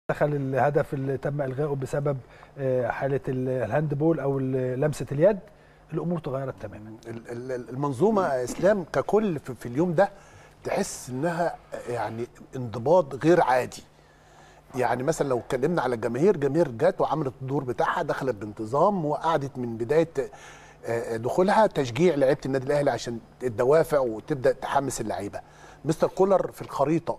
دخل الهدف اللي تم الغائه بسبب حاله الهاندبول او لمسه اليد الامور تغيرت تماما المنظومه اسلام ككل في اليوم ده تحس انها يعني انضباط غير عادي يعني مثلا لو اتكلمنا على الجماهير جماهير جت وعملت الدور بتاعها دخلت بانتظام وقعدت من بدايه دخولها تشجيع لعيبه النادي الاهلي عشان الدوافع وتبدا تحمس اللعيبه مستر كولر في الخريطه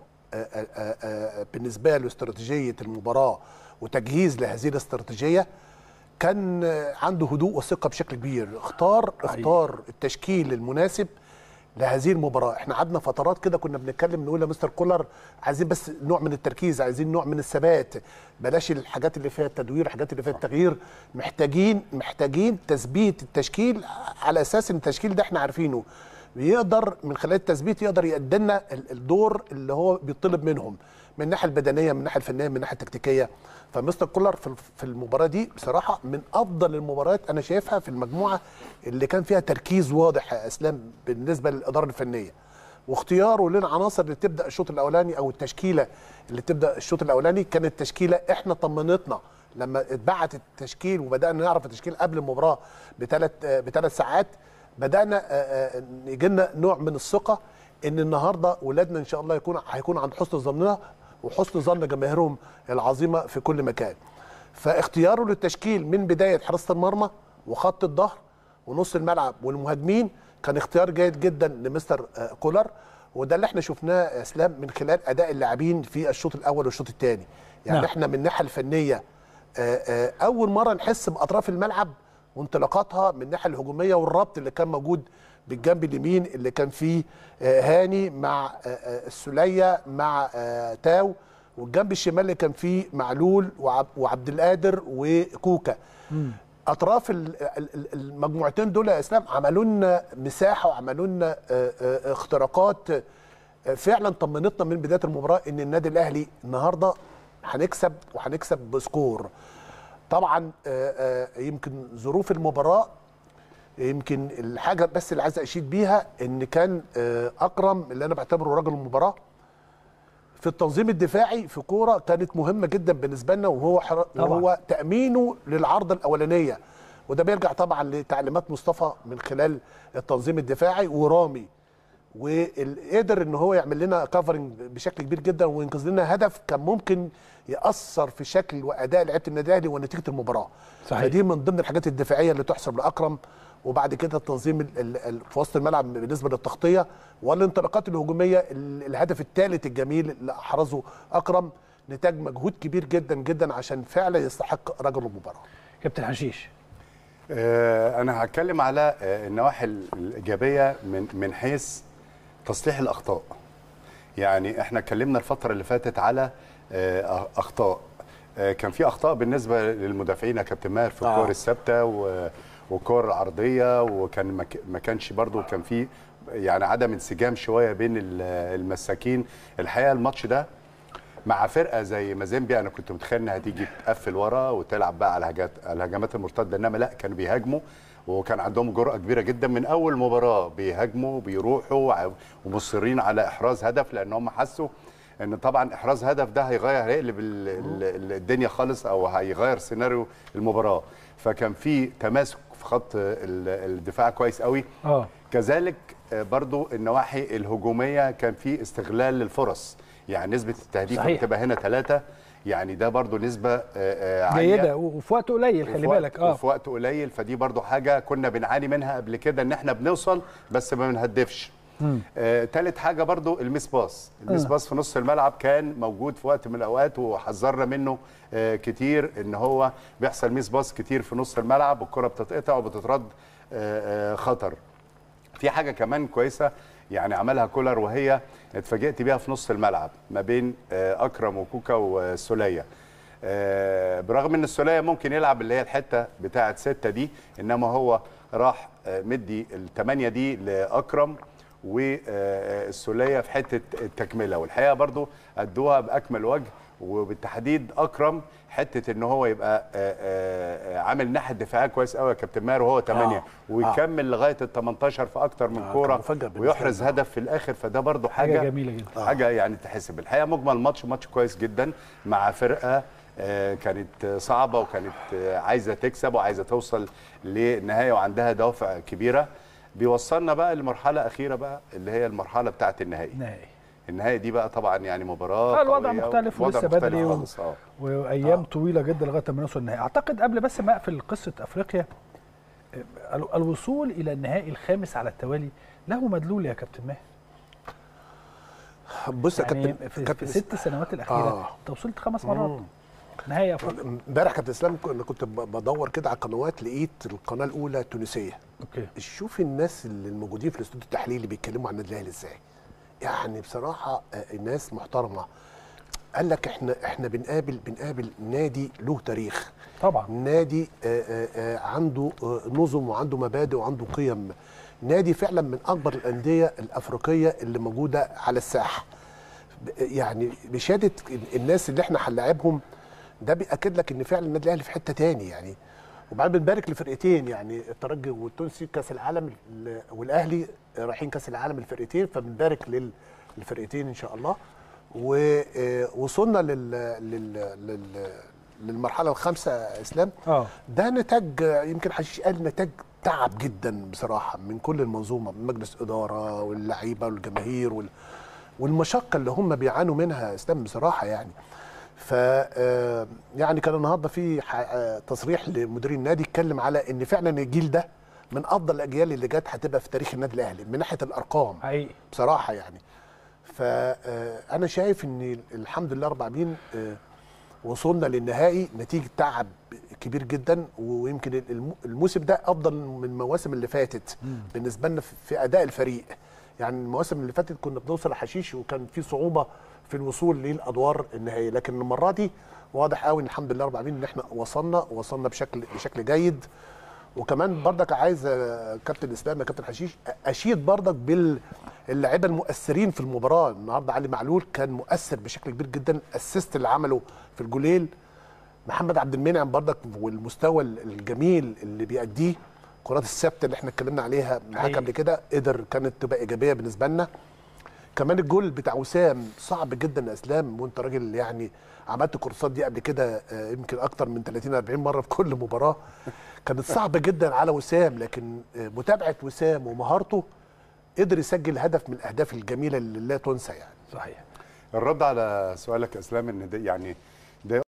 بالنسبه له استراتيجيه المباراه وتجهيز لهذه الاستراتيجيه كان عنده هدوء وثقه بشكل كبير اختار اختار التشكيل المناسب لهذه المباراه احنا قعدنا فترات كده كنا بنتكلم نقول لمستر كولر عايزين بس نوع من التركيز عايزين نوع من الثبات بلاش الحاجات اللي فيها التدوير الحاجات اللي فيها التغيير محتاجين محتاجين تثبيت التشكيل على اساس ان التشكيل ده احنا عارفينه بيقدر من خلال التثبيت يقدر يقدم لنا الدور اللي هو بيطلب منهم من الناحيه البدنيه من الناحيه الفنيه من الناحيه التكتيكيه فمستر كولر في المباراه دي بصراحه من افضل المباريات انا شايفها في المجموعه اللي كان فيها تركيز واضح يا اسلام بالنسبه للاداره الفنيه واختياره للعناصر اللي تبدا الشوط الاولاني او التشكيله اللي تبدا الشوط الاولاني كانت تشكيله احنا طمنتنا لما اتبعت التشكيل وبدانا نعرف التشكيل قبل المباراه بثلاث بثلاث ساعات بدانا يجي لنا نوع من الثقه ان النهارده ولادنا ان شاء الله يكون هيكون عند حسن ظننا وحسن ظن جماهيرهم العظيمه في كل مكان. فاختياره للتشكيل من بدايه حراسه المرمى وخط الظهر ونص الملعب والمهاجمين كان اختيار جيد جدا لمستر كولر وده اللي احنا شفناه يا اسلام من خلال اداء اللاعبين في الشوط الاول والشوط الثاني. يعني نعم. احنا من الناحيه الفنيه اول مره نحس باطراف الملعب وانطلاقاتها من الناحيه الهجوميه والربط اللي كان موجود بالجنب اليمين اللي كان فيه هاني مع السليه مع تاو والجنب الشمال اللي كان فيه معلول وعبد القادر وكوكا اطراف المجموعتين دول يا اسلام عملوا لنا مساحه وعملوا لنا اختراقات فعلا طمنتنا من بدايه المباراه ان النادي الاهلي النهارده هنكسب وهنكسب بسكور طبعا يمكن ظروف المباراه يمكن الحاجه بس اللي عايز اشيد بيها ان كان اكرم اللي انا بعتبره راجل المباراه في التنظيم الدفاعي في كوره كانت مهمه جدا بالنسبه لنا وهو وهو تامينه للعرضه الاولانيه وده بيرجع طبعا لتعليمات مصطفى من خلال التنظيم الدفاعي ورامي وقدر ان هو يعمل لنا كفرنج بشكل كبير جدا وينقذ لنا هدف كان ممكن ياثر في شكل واداء لعيبه النادي الاهلي ونتيجه المباراه صحيح. فدي من ضمن الحاجات الدفاعيه اللي تحسب لاكرم وبعد كده التنظيم في وسط الملعب بالنسبه للتغطيه والانطلاقات الهجوميه الهدف الثالث الجميل اللي احرزه اكرم نتاج مجهود كبير جدا جدا عشان فعلا يستحق رجل المباراه كابتن حشيش آه انا هتكلم على آه النواحي الايجابيه من من حيث تصليح الاخطاء يعني احنا اتكلمنا الفتره اللي فاتت على آه اخطاء كان في اخطاء بالنسبه للمدافعين يا كابتن ماهر في الكور الثابته والكور العرضيه وكان ما كانش برضو كان في يعني عدم انسجام شويه بين المساكين الحقيقه الماتش ده مع فرقه زي مازيمبي انا كنت متخيل انها هتيجي تقفل ورا وتلعب بقى على الهجمات الهجمات المرتده انما لا كانوا بيهاجموا وكان عندهم جرأة كبيرة جدا من أول مباراة بيهاجموا بيروحوا ومصرين على إحراز هدف لأن هم حسوا ان طبعا احراز هدف ده هيغير هيقلب الدنيا خالص او هيغير سيناريو المباراه فكان في تماسك في خط الدفاع كويس قوي اه كذلك برضو النواحي الهجوميه كان في استغلال للفرص يعني نسبه التهديف بتبقى هنا ثلاثة يعني ده برضو نسبة عالية جيدة وفي وقت قليل خلي بالك اه وفي وقت قليل فدي برضو حاجة كنا بنعاني منها قبل كده ان احنا بنوصل بس ما بنهدفش آه، تالت حاجه برضو الميس باس الميس باس في نص الملعب كان موجود في وقت من الاوقات وحذرنا منه آه، كتير ان هو بيحصل ميس باس كتير في نص الملعب والكره بتتقطع وبتترد آه، خطر في حاجه كمان كويسه يعني عملها كولر وهي اتفاجئت بيها في نص الملعب ما بين اكرم وكوكا والسوليه برغم ان السوليه ممكن يلعب اللي هي الحته بتاعه ستة دي انما هو راح مدي الثمانيه دي لاكرم والسوليه في حته التكمله والحقيقه برضو ادوها باكمل وجه وبالتحديد اكرم حته ان هو يبقى آه، آه، آه، عامل ناحيه دفاعيه كويس قوي يا كابتن ماهر وهو 8 آه. ويكمل لغايه ال 18 في اكتر من آه، كوره كان مفاجأة بالنسبة ويحرز لنا. هدف في الاخر فده برضو حاجه حاجه جميله جدا حاجه يعني تحسب الحقيقه مجمل الماتش ماتش كويس جدا مع فرقه آه، كانت آه، صعبه وكانت آه، عايزه تكسب وعايزه توصل للنهايه وعندها دوافع كبيره بيوصلنا بقى لمرحله اخيره بقى اللي هي المرحله بتاعه النهائي نهائي النهائي دي بقى طبعا يعني مباراه آه، الوضع قوية مختلف ووضع ولسه مختلف بدري و- خالص، آه. وايام آه. طويله جدا لغايه ما نوصل النهائي اعتقد قبل بس ما اقفل قصه افريقيا آه، ال- الوصول الى النهائي الخامس على التوالي له مدلول يا كابتن ماهر بص يا يعني كابتن في, في كابتن ست سنوات الاخيره آه. انت وصلت خمس مرات نهائي افريقيا امبارح كابتن اسلام كنا- كنت ب- بدور كده على القنوات لقيت القناه الاولى التونسيه اوكي شوف الناس اللي الموجودين في الاستوديو التحليلي بيتكلموا عن النادي الاهلي ازاي يعني بصراحه آه، الناس محترمه قال لك احنا احنا بنقابل بنقابل نادي له تاريخ طبعا نادي آه، آه، آه، عنده آه، نظم وعنده مبادئ وعنده قيم نادي فعلا من اكبر الانديه الافريقيه اللي موجوده على الساحه ب- يعني بشهاده الناس اللي احنا هنلاعبهم ده بياكد لك ان فعلا النادي الاهلي في حته تاني يعني وبعدين بنبارك لفرقتين يعني الترجي والتونسي كاس العالم ال- والاهلي رايحين كاس العالم الفرقتين فبنبارك لل- للفرقتين ان شاء الله ووصلنا لل لل لل للمرحله الخامسه يا اسلام اه ده نتاج يمكن حشيش قال نتاج تعب جدا بصراحه من كل المنظومه من مجلس اداره واللعيبه والجماهير وال والمشقه اللي هم بيعانوا منها يا اسلام بصراحه يعني ف آه، يعني كان النهارده في ح- آه، تصريح لمدير النادي اتكلم على ان فعلا الجيل ده من افضل الاجيال اللي جت هتبقى في تاريخ النادي الاهلي من ناحيه الارقام حقيقي بصراحه يعني فانا شايف ان الحمد لله رب العالمين آه، وصلنا للنهائي نتيجه تعب كبير جدا ويمكن الم- الموسم ده افضل من المواسم اللي فاتت بالنسبه لنا في- في اداء الفريق يعني المواسم اللي فاتت كنا بنوصل لحشيش وكان في صعوبه في الوصول للادوار النهائيه لكن المره دي واضح قوي ان الحمد لله رب العالمين ان احنا وصلنا وصلنا بشكل بشكل جيد وكمان برضك عايز آه، كابتن اسلام يا كابتن حشيش اشيد برضك باللاعيبه المؤثرين في المباراه النهارده علي معلول كان مؤثر بشكل كبير جدا الاسيست اللي عمله في الجولين محمد عبد المنعم برضك والمستوى الجميل اللي بيأديه كرات الثابته اللي احنا اتكلمنا عليها معاك حقيقي. قبل كده قدر كانت تبقى ايجابيه بالنسبه لنا كمان الجول بتاع وسام صعب جدا يا اسلام وانت راجل يعني عملت الكورسات دي قبل كده آه، يمكن اكتر من 30 40 مره في كل مباراه كانت صعبه جدا على وسام لكن آه، متابعه وسام ومهارته قدر يسجل هدف من الاهداف الجميله اللي لا تنسى يعني صحيح الرد على سؤالك يا اسلام ان ده يعني ده